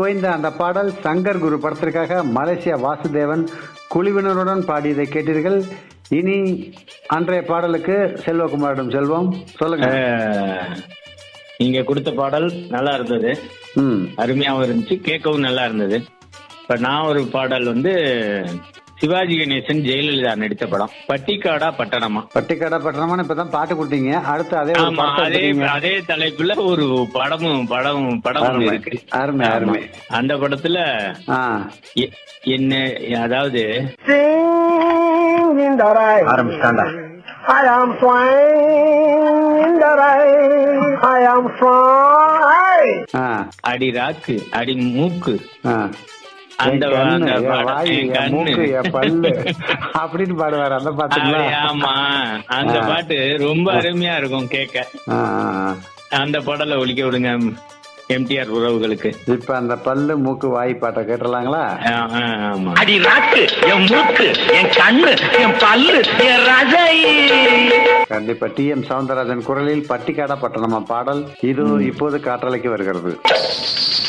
ஓய்ந்த அந்த பாடல் சங்கர் குரு படத்திற்காக மலேசியா வாசுதேவன் குழுவினருடன் பாடியதை கேட்டீர்கள் இனி அன்றைய பாடலுக்கு செல்வகுமாரிடம் செல்வம் சொல்லுங்க அஹ், நீங்க கொடுத்த பாடல் நல்லா இருந்தது ம் அருமையாவும் இருந்துச்சு கேட்கவும் நல்லா இருந்தது இப்ப நான் ஒரு பாடல் வந்து சிவாஜி கணேசன் ஜெயலலிதா நடித்த படம் பட்டிக்காடா பட்டணமா பட்டிக்காடா பட்டணமான இப்பதான் பாட்டு கொடுத்தீங்க அடுத்து அதே ஒரு ஆமா படத்தை அதே எடுத்துட்டீங்க. அதே தலைப்புல ஒரு படமும் படமும் படமும் அருமை இருக்கு அருமை அருமை ஆமா. அந்த படத்துல ஆ எ- என்ன அதாவது Sing in the rain. ஆரம்பிச்சிட்டாண்டா I am flying in the rain. I am flying. ஆ அடி ராக்கு அடி மூக்கு ஆ அந்த என் கண்ணு, அந்த என் பாடம், வாய், என் என் கண்ணு. மூக்கு, என் பல்லு அப்படின்னு பாடுவார் அந்த பாட்டுங்களா அப்படி, ஆமா அந்த ஆ. பாட்டு ரொம்ப அருமையா இருக்கும் கேட்க ஆ, ஆ, ஆ. அந்த பாடலை ஒலிக்க விடுங்க எம்டிஆர் உறவுகளுக்கு இப்ப அந்த பல்லு மூக்கு வாய் பாட்டை கேட்டுடலாங்களா ஆ, ஆ, ஆமா அடி நாக்கு என் மூக்கு என் கண்ணு என் பல்லு என் ரசை கண்டிப்பா டி எம் சவுந்தரராஜன் குரலில் பட்டிக்காடா பட்டணமா பாடல் இது இப்போது காற்றலைக்கு வருகிறது